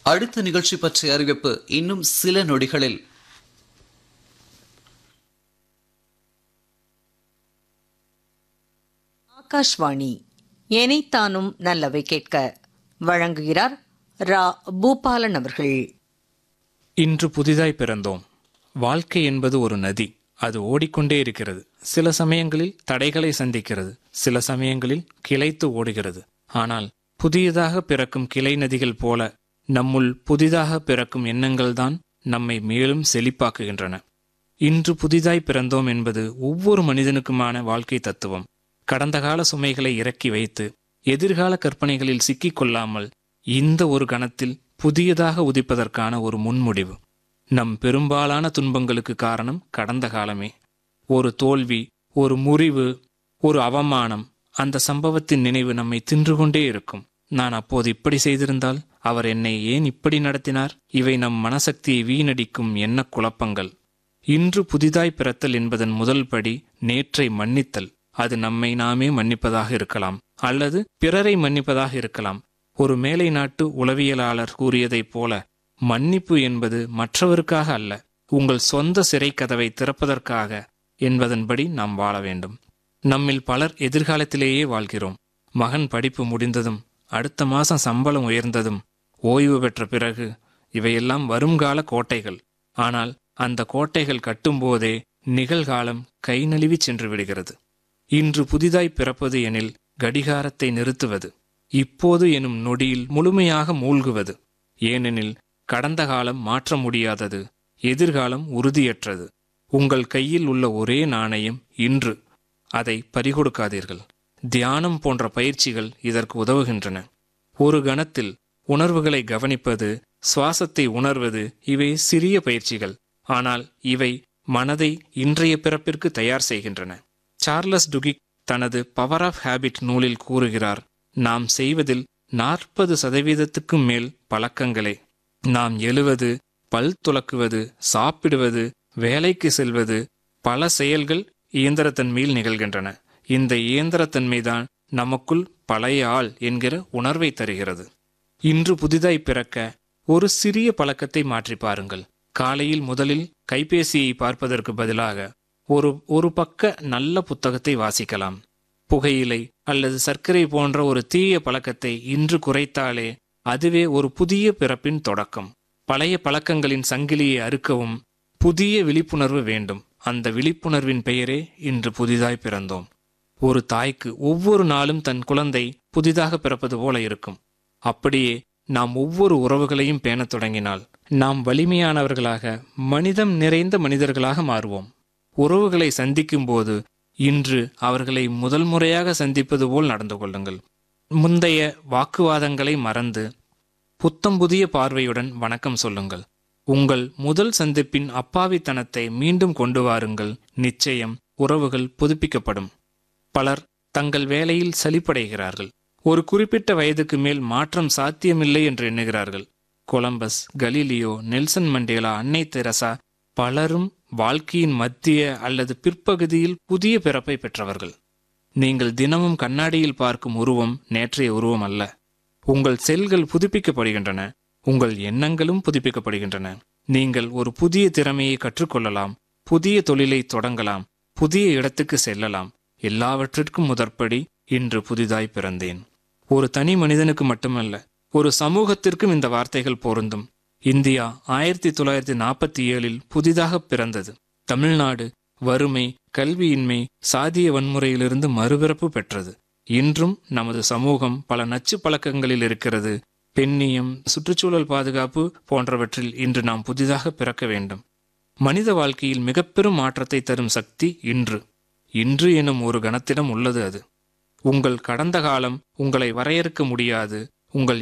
அடுத்த நிகழ்ச்சி பற்றிய அறிவிப்பு இன்னும் சில நொடிகளில் ஆகாஷ்வாணி எனைத்தானும் நல்லவை கேட்க வழங்குகிறார் ரா பூபாலன் அவர்கள் இன்று புதிதாய் பிறந்தோம் வாழ்க்கை என்பது ஒரு நதி அது ஓடிக்கொண்டே இருக்கிறது சில சமயங்களில் தடைகளை சந்திக்கிறது சில சமயங்களில் கிளைத்து ஓடுகிறது ஆனால் புதியதாக பிறக்கும் கிளை நதிகள் போல நம்முள் புதிதாக பிறக்கும் எண்ணங்கள்தான் நம்மை மேலும் செழிப்பாக்குகின்றன இன்று புதிதாய் பிறந்தோம் என்பது ஒவ்வொரு மனிதனுக்குமான வாழ்க்கை தத்துவம் கடந்த கால சுமைகளை இறக்கி வைத்து எதிர்கால கற்பனைகளில் சிக்கிக் கொள்ளாமல் இந்த ஒரு கணத்தில் புதியதாக உதிப்பதற்கான ஒரு முன்முடிவு நம் பெரும்பாலான துன்பங்களுக்கு காரணம் கடந்த காலமே ஒரு தோல்வி ஒரு முறிவு ஒரு அவமானம் அந்த சம்பவத்தின் நினைவு நம்மை தின்று கொண்டே இருக்கும் நான் அப்போது இப்படி செய்திருந்தால் அவர் என்னை ஏன் இப்படி நடத்தினார் இவை நம் மனசக்தியை வீணடிக்கும் எண்ண குழப்பங்கள் இன்று புதிதாய் பிறத்தல் என்பதன் முதல் படி நேற்றை மன்னித்தல் அது நம்மை நாமே மன்னிப்பதாக இருக்கலாம் அல்லது பிறரை மன்னிப்பதாக இருக்கலாம் ஒரு மேலை நாட்டு உளவியலாளர் கூறியதைப் போல மன்னிப்பு என்பது மற்றவருக்காக அல்ல உங்கள் சொந்த சிறை கதவை திறப்பதற்காக என்பதன்படி நாம் வாழ வேண்டும் நம்மில் பலர் எதிர்காலத்திலேயே வாழ்கிறோம் மகன் படிப்பு முடிந்ததும் அடுத்த மாசம் சம்பளம் உயர்ந்ததும் ஓய்வு பெற்ற பிறகு இவையெல்லாம் வருங்கால கோட்டைகள் ஆனால் அந்த கோட்டைகள் கட்டும்போதே நிகழ்காலம் கை நழுவி சென்று விடுகிறது இன்று புதிதாய் பிறப்பது எனில் கடிகாரத்தை நிறுத்துவது இப்போது எனும் நொடியில் முழுமையாக மூழ்குவது ஏனெனில் கடந்த காலம் மாற்ற முடியாதது எதிர்காலம் உறுதியற்றது உங்கள் கையில் உள்ள ஒரே நாணயம் இன்று அதை பறிகொடுக்காதீர்கள் தியானம் போன்ற பயிற்சிகள் இதற்கு உதவுகின்றன ஒரு கணத்தில் உணர்வுகளை கவனிப்பது சுவாசத்தை உணர்வது இவை சிறிய பயிற்சிகள் ஆனால் இவை மனதை இன்றைய பிறப்பிற்கு தயார் செய்கின்றன சார்லஸ் டுகிக் தனது பவர் ஆஃப் ஹேபிட் நூலில் கூறுகிறார் நாம் செய்வதில் நாற்பது சதவீதத்துக்கும் மேல் பழக்கங்களே நாம் எழுவது பல் துலக்குவது சாப்பிடுவது வேலைக்கு செல்வது பல செயல்கள் இயந்திரத்தன்மையில் நிகழ்கின்றன இந்த இயந்திரத்தன்மைதான் நமக்குள் பழைய ஆள் என்கிற உணர்வை தருகிறது இன்று புதிதாய் பிறக்க ஒரு சிறிய பழக்கத்தை மாற்றி பாருங்கள் காலையில் முதலில் கைபேசியை பார்ப்பதற்கு பதிலாக ஒரு ஒரு பக்க நல்ல புத்தகத்தை வாசிக்கலாம் புகையிலை அல்லது சர்க்கரை போன்ற ஒரு தீய பழக்கத்தை இன்று குறைத்தாலே அதுவே ஒரு புதிய பிறப்பின் தொடக்கம் பழைய பழக்கங்களின் சங்கிலியை அறுக்கவும் புதிய விழிப்புணர்வு வேண்டும் அந்த விழிப்புணர்வின் பெயரே இன்று புதிதாய் பிறந்தோம் ஒரு தாய்க்கு ஒவ்வொரு நாளும் தன் குழந்தை புதிதாக பிறப்பது போல இருக்கும் அப்படியே நாம் ஒவ்வொரு உறவுகளையும் பேணத் தொடங்கினால் நாம் வலிமையானவர்களாக மனிதம் நிறைந்த மனிதர்களாக மாறுவோம் உறவுகளை சந்திக்கும் போது இன்று அவர்களை முதல் முறையாக சந்திப்பது போல் நடந்து கொள்ளுங்கள் முந்தைய வாக்குவாதங்களை மறந்து புத்தம் புதிய பார்வையுடன் வணக்கம் சொல்லுங்கள் உங்கள் முதல் சந்திப்பின் அப்பாவித்தனத்தை மீண்டும் கொண்டு வாருங்கள் நிச்சயம் உறவுகள் புதுப்பிக்கப்படும் பலர் தங்கள் வேலையில் சலிப்படைகிறார்கள் ஒரு குறிப்பிட்ட வயதுக்கு மேல் மாற்றம் சாத்தியமில்லை என்று எண்ணுகிறார்கள் கொலம்பஸ் கலீலியோ நெல்சன் மண்டேலா அன்னை தெரசா பலரும் வாழ்க்கையின் மத்திய அல்லது பிற்பகுதியில் புதிய பிறப்பை பெற்றவர்கள் நீங்கள் தினமும் கண்ணாடியில் பார்க்கும் உருவம் நேற்றைய உருவம் அல்ல உங்கள் செல்கள் புதுப்பிக்கப்படுகின்றன உங்கள் எண்ணங்களும் புதுப்பிக்கப்படுகின்றன நீங்கள் ஒரு புதிய திறமையை கற்றுக்கொள்ளலாம் புதிய தொழிலை தொடங்கலாம் புதிய இடத்துக்கு செல்லலாம் எல்லாவற்றிற்கும் முதற்படி இன்று புதிதாய் பிறந்தேன் ஒரு தனி மனிதனுக்கு மட்டுமல்ல ஒரு சமூகத்திற்கும் இந்த வார்த்தைகள் பொருந்தும் இந்தியா ஆயிரத்தி தொள்ளாயிரத்தி நாற்பத்தி ஏழில் புதிதாக பிறந்தது தமிழ்நாடு வறுமை கல்வியின்மை சாதிய வன்முறையிலிருந்து மறுபிறப்பு பெற்றது இன்றும் நமது சமூகம் பல நச்சு பழக்கங்களில் இருக்கிறது பெண்ணியம் சுற்றுச்சூழல் பாதுகாப்பு போன்றவற்றில் இன்று நாம் புதிதாக பிறக்க வேண்டும் மனித வாழ்க்கையில் மிக பெரும் மாற்றத்தை தரும் சக்தி இன்று இன்று எனும் ஒரு கணத்திடம் உள்ளது அது உங்கள் கடந்த காலம் உங்களை வரையறுக்க முடியாது உங்கள்